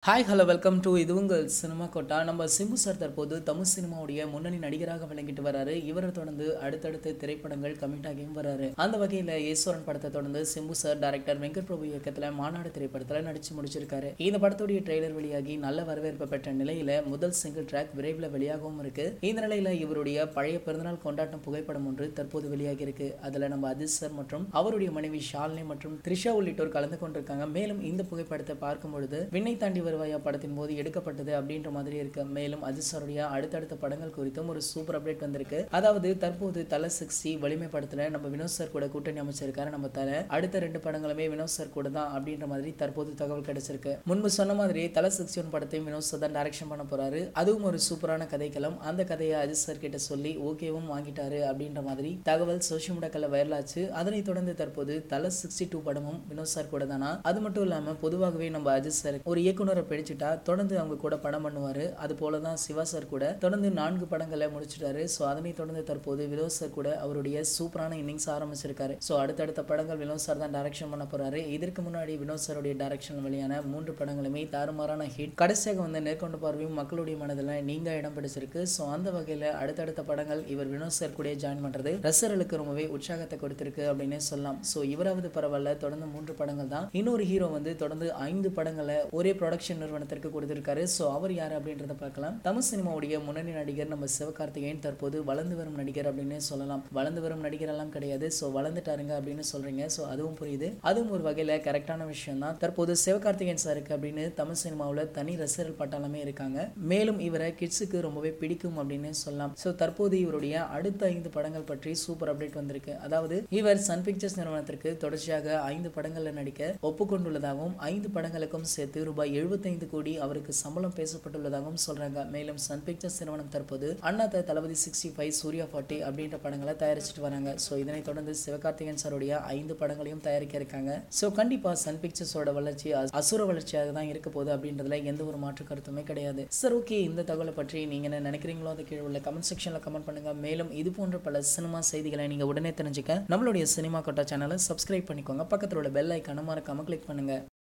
hi hello welcome to இது உங்கள் cinema quota நம்ம சிம்பு சார் தற்போது தமிழ் சினிமாவுடைய முன்னணி நடிகராக விளங்கிட்டு வராரு இவரை தொடர்ந்து அடுத்தடுத்து திரைப்படங்கள் கமிட் ஆகியும் வராரு அந்த வகையில் ஈஸ்வரன் படத்தை தொடர்ந்து சிம்பு சார் டைரக்டர் வெங்கட் பிரபு இயக்கத்தில் மாநாடு திரைப்படத்தில் நடிச்சு முடிச்சிருக்காரு இந்த படத்துடைய ட்ரெய்லர் வெளியாகி நல்ல வரவேற்பு பெற்ற நிலையில முதல் சிங்கிள் ட்ராக் விரைவில் வெளியாகவும் இருக்கு இந்த நிலையில இவருடைய பழைய பிறந்தநாள் கொண்டாட்டம் புகைப்படம் ஒன்று தற்போது வெளியாகி இருக்கு அதுல நம்ம அதிஸ் சார் மற்றும் அவருடைய மனைவி ஷாலினி மற்றும் த்ரிஷா உள்ளிட்டோர் கலந்து கொண்டிருக்காங்க மேலும் இந்த புகைப்படத்தை பார்க்கும் பொழுது விண்ணை தாண்டி வருவாயா படத்தின் போது எடுக்கப்பட்டது அப்படின்ற மாதிரி இருக்கு மேலும் அஜித் சாருடைய அடுத்தடுத்த படங்கள் குறித்தும் ஒரு சூப்பர் அப்டேட் வந்திருக்கு அதாவது தற்போது தலை சிக்ஸ்டி வலிமை படத்துல நம்ம வினோத் சார் கூட கூட்டணி அமைச்சிருக்காரு நம்ம தலை அடுத்த ரெண்டு படங்களுமே வினோத் சார் கூட தான் அப்படின்ற மாதிரி தற்போது தகவல் கிடைச்சிருக்கு முன்பு சொன்ன மாதிரி தலை சிக்ஸ்டி ஒன் படத்தையும் வினோத் சார் தான் டைரக்ஷன் பண்ண போறாரு அதுவும் ஒரு சூப்பரான கதைக்களம் அந்த கதையை அஜித் சார் கிட்ட சொல்லி ஓகேவும் வாங்கிட்டாரு அப்படின்ற மாதிரி தகவல் சோஷியல் மீடியாக்களில் வைரல் ஆச்சு அதனைத் தொடர்ந்து தற்போது தலை சிக்ஸ்டி டூ படமும் வினோத் சார் கூட தானா அது மட்டும் இல்லாம பொதுவாகவே நம்ம அஜித் சார் ஒரு இயக்குனரை பிடிச்சிட்டா தொடர்ந்து அவங்க கூட படம் பண்ணுவாரு அது போல தான் சிவா சார் கூட தொடர்ந்து நான்கு படங்களை முடிச்சிட்டாரு ஸோ அதனை தொடர்ந்து தற்போது வினோத் சார் கூட அவருடைய சூப்பரான இன்னிங்ஸ் ஆரம்பிச்சிருக்காரு ஸோ அடுத்தடுத்த படங்கள் வினோத் சார் தான் டைரக்ஷன் பண்ண போறாரு இதற்கு முன்னாடி வினோத் சாருடைய டைரக்ஷன் வெளியான மூன்று படங்களுமே தாறுமாறான ஹிட் கடைசியாக வந்து நேர்கொண்ட பார்வையும் மக்களுடைய மனதில் நீங்க இடம் பிடிச்சிருக்கு ஸோ அந்த வகையில் அடுத்தடுத்த படங்கள் இவர் வினோத் சார் கூட ஜாயின் பண்றது ரசிகர்களுக்கு ரொம்பவே உற்சாகத்தை கொடுத்திருக்கு அப்படின்னே சொல்லலாம் ஸோ இவராவது பரவாயில்ல தொடர்ந்து மூன்று படங்கள் தான் இன்னொரு ஹீரோ வந்து தொடர்ந்து ஐந்து படங்களை ஒரே ப்ரொடக்ஷன் நிறுவனத்திற்கு கொடுத்திருக்காரு ஸோ அவர் யார் அப்படின்றத பார்க்கலாம் தமிழ் சினிமாவுடைய முன்னணி நடிகர் நம்ம சிவகார்த்திகேயன் தற்போது வளர்ந்து வரும் நடிகர் அப்படின்னே சொல்லலாம் வளர்ந்து வரும் நடிகர் எல்லாம் கிடையாது ஸோ வளர்ந்துட்டாருங்க அப்படின்னு சொல்றீங்க ஸோ அதுவும் புரியுது அதுவும் ஒரு வகையில் கரெக்டான விஷயம் தான் தற்போது சிவகார்த்திகேயன் சாருக்கு அப்படின்னு தமிழ் சினிமாவில் தனி ரசிகர்கள் பட்டாளமே இருக்காங்க மேலும் இவரை கிட்ஸுக்கு ரொம்பவே பிடிக்கும் அப்படின்னு சொல்லலாம் ஸோ தற்போது இவருடைய அடுத்த ஐந்து படங்கள் பற்றி சூப்பர் அப்டேட் வந்திருக்கு அதாவது இவர் சன் பிக்சர்ஸ் நிறுவனத்திற்கு தொடர்ச்சியாக ஐந்து படங்களில் நடிக்க ஒப்புக்கொண்டுள்ளதாகவும் ஐந்து படங்களுக்கும் சேர்த்து ரூபாய் எழுபத்தைந்து கோடி அவருக்கு சம்பளம் பேசப்பட்டுள்ளதாகவும் சொல்றாங்க மேலும் சன் பிக்சர்ஸ் நிறுவனம் தற்போது Annaatthe Thalapathy sixty five Suriya forty அப்படின்ற படங்களை தயாரிச்சுட்டு வராங்க ஸோ இதனைத் தொடர்ந்து சிவகார்த்திகேயன் சாருடைய ஐந்து படங்களையும் தயாரிக்க இருக்காங்க ஸோ கண்டிப்பா சன் பிக்சர்ஸோட வளர்ச்சி அ- அசுர வளர்ச்சியாக தான் இருக்க போகுது அப்படின்றதுல எந்த ஒரு மாற்று கருத்துமே கிடையாது சார் ஓகே இந்த தகவலை பற்றி நீங்க என்ன நினைக்கிறீங்களோ அதை கீழே உள்ள கமெண்ட் செக்ஷன்ல கமெண்ட் பண்ணுங்க மேலும் இது போன்ற பல சினிமா செய்திகளை நீங்க உடனே தெரிஞ்சுக்க நம்மளுடைய சினிமா கொட்டா சேனலை சப்ஸ்கிரைப் பண்ணிக்கோங்க பக்கத்தில் உள்ள பெல் ஐக்கான மறக்காம கிளிக் பண்ணுங்க